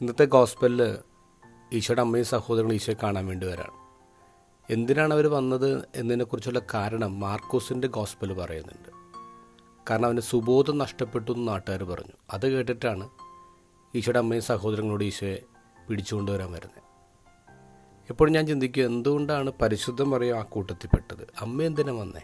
ഇന്നത്തെ ഗോസ്പലിൽ ഈശോയുടെ അമ്മയും സഹോദരങ്ങളും ഈശോയെ കാണാൻ വേണ്ടി വരാണ് എന്തിനാണ് അവർ വന്നത് എന്നതിനെക്കുറിച്ചുള്ള കാരണം മാർക്കോസിൻ്റെ ഗോസ്പൽ പറയുന്നുണ്ട് കാരണം അവന് സുബോധം നഷ്ടപ്പെട്ടു എന്ന് നാട്ടുകാർ പറഞ്ഞു അത് കേട്ടിട്ടാണ് ഈശോയുടെ അമ്മയും സഹോദരങ്ങളോട് ഈശോയെ പിടിച്ചുകൊണ്ടുവരാൻ വരുന്നത് എപ്പോഴും ഞാൻ ചിന്തിക്കും എന്തുകൊണ്ടാണ് പരിശുദ്ധം പറയും ആ കൂട്ടത്തിൽപ്പെട്ടത് അമ്മ എന്തിനാ വന്നേ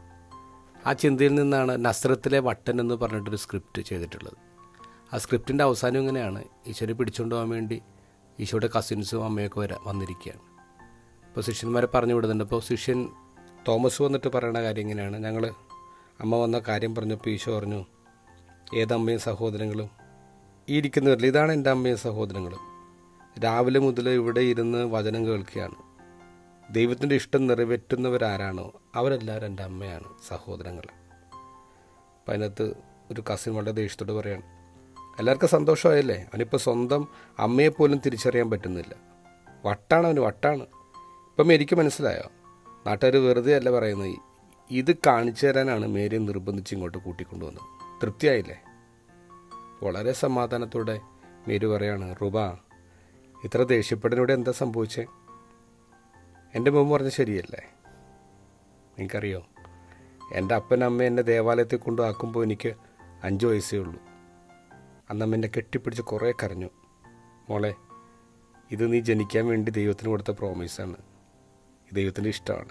ആ ചിന്തയിൽ നിന്നാണ് നസ്രത്തിലെ വട്ടൻ എന്ന് പറഞ്ഞിട്ടൊരു സ്ക്രിപ്റ്റ് ചെയ്തിട്ടുള്ളത് ആ സ്ക്രിപ്റ്റിൻ്റെ അവസാനം ഇങ്ങനെയാണ് ഈശോനെ പിടിച്ചുകൊണ്ട് പോകാൻ വേണ്ടി ഈശോയുടെ കസിൻസും അമ്മയൊക്കെ വരാ വന്നിരിക്കുകയാണ് ഇപ്പോൾ ശിഷ്യന്മാരെ പറഞ്ഞു വിടുന്നുണ്ട് അപ്പോൾ ശിഷ്യൻ തോമസ് വന്നിട്ട് പറയുന്ന കാര്യം ഇങ്ങനെയാണ് ഞങ്ങൾ അമ്മ വന്ന കാര്യം പറഞ്ഞപ്പോൾ ഈശോ പറഞ്ഞു ഏതമ്മയും സഹോദരങ്ങളും ഈ ഇരിക്കുന്നവരിൽ ഇതാണ് എൻ്റെ അമ്മയും സഹോദരങ്ങളും രാവിലെ മുതൽ ഇവിടെ ഇരുന്ന് വചനം കേൾക്കുകയാണ് ദൈവത്തിൻ്റെ ഇഷ്ടം നിറവേറ്റുന്നവരാരാണോ അവരെല്ലാവരും എൻ്റെ അമ്മയാണ് സഹോദരങ്ങൾ അപ്പം അതിനകത്ത് ഒരു കസിൻ വളരെ ദേഷ്യത്തോട് പറയാണ് എല്ലാവർക്കും സന്തോഷമായല്ലേ അവനിപ്പോൾ സ്വന്തം അമ്മയെ പോലും തിരിച്ചറിയാൻ പറ്റുന്നില്ല വട്ടാണ് അവന് വട്ടാണ് ഇപ്പം എനിക്ക് മനസ്സിലായോ നാട്ടുകാർ വെറുതെ അല്ല പറയുന്നത് ഇത് കാണിച്ചു തരാനാണ് മേരിയെ നിർബന്ധിച്ച് ഇങ്ങോട്ട് കൂട്ടിക്കൊണ്ടുവന്നത് തൃപ്തിയായില്ലേ വളരെ സമാധാനത്തോടെ മേരി പറയാണ് റുബ ഇത്ര ദേഷ്യപ്പെടുന്നവിടെ എന്താ സംഭവിച്ചേ എൻ്റെ മുമ്പ് പറഞ്ഞ ശരിയല്ലേ എനിക്കറിയോ എൻ്റെ അപ്പൻ അമ്മ എന്നെ ദേവാലയത്തിൽ കൊണ്ടുവാക്കുമ്പോൾ എനിക്ക് അഞ്ച് വയസ്സേ ഉള്ളൂ അന്നമ്മ എന്നെ കെട്ടിപ്പിടിച്ച് കുറേ കരഞ്ഞു മോളെ ഇത് നീ ജനിക്കാൻ വേണ്ടി ദൈവത്തിന് കൊടുത്ത പ്രോമിസാണ് ദൈവത്തിൻ്റെ ഇഷ്ടമാണ്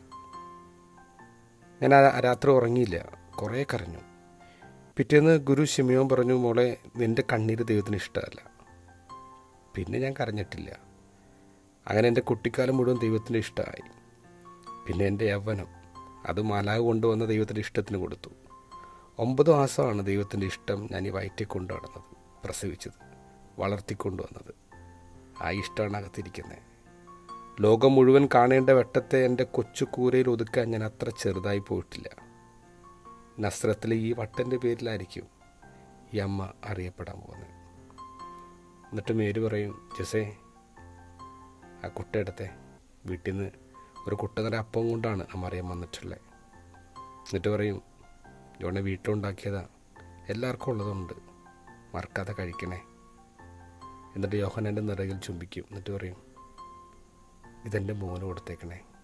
ഞാൻ ആ രാത്രി ഉറങ്ങിയില്ല കുറേ കരഞ്ഞു പിറ്റേന്ന് ഗുരു ഷിമിയോൻ പറഞ്ഞു മോളെ നിൻ്റെ കണ്ണീര് ദൈവത്തിന് ഇഷ്ടമല്ല പിന്നെ ഞാൻ കരഞ്ഞിട്ടില്ല അങ്ങനെ എൻ്റെ കുട്ടിക്കാലം മുഴുവൻ ദൈവത്തിൻ്റെ ഇഷ്ടമായി പിന്നെ എൻ്റെ യൗവനം അത് മാലാവ് കൊണ്ടുവന്ന ദൈവത്തിൻ്റെ ഇഷ്ടത്തിന് കൊടുത്തു ഒമ്പത് മാസമാണ് ദൈവത്തിൻ്റെ ഇഷ്ടം ഞാൻ ഈ വയറ്റിൽ കൊണ്ടു നടന്നത് പ്രസവിച്ചത് വളർത്തിക്കൊണ്ടുവന്നത് ആ ഇഷ്ടമാണ് അകത്തിരിക്കുന്നത് ലോകം മുഴുവൻ കാണേണ്ട വെട്ടത്തെ എൻ്റെ കൊച്ചു കൂരയിൽ ഒതുക്കാൻ ഞാൻ അത്ര ചെറുതായി പോയിട്ടില്ല നസ്രത്തിലെ ഈ വട്ടൻ്റെ പേരിലായിരിക്കും ഈ അമ്മ അറിയപ്പെടാൻ പോകുന്നത് എന്നിട്ട് മേര് പറയും ജസേ ആ കുട്ടയെടുത്തെ വീട്ടിൽ നിന്ന് ഒരു കുട്ടനര അപ്പം കൊണ്ടാണ് അമ്മ അറിയാൻ വന്നിട്ടുള്ളത് എന്നിട്ട് പറയും ജോണെ വീട്ടിലുണ്ടാക്കിയതാ എല്ലാവർക്കും ഉള്ളതുണ്ട് മറക്കാതെ കഴിക്കണേ എന്നിട്ട് യോഹനൻ്റെ നിറകിൽ ചുംബിക്കും എന്നിട്ട് പറയും ഇതെൻ്റെ മോന് കൊടുത്തേക്കണേ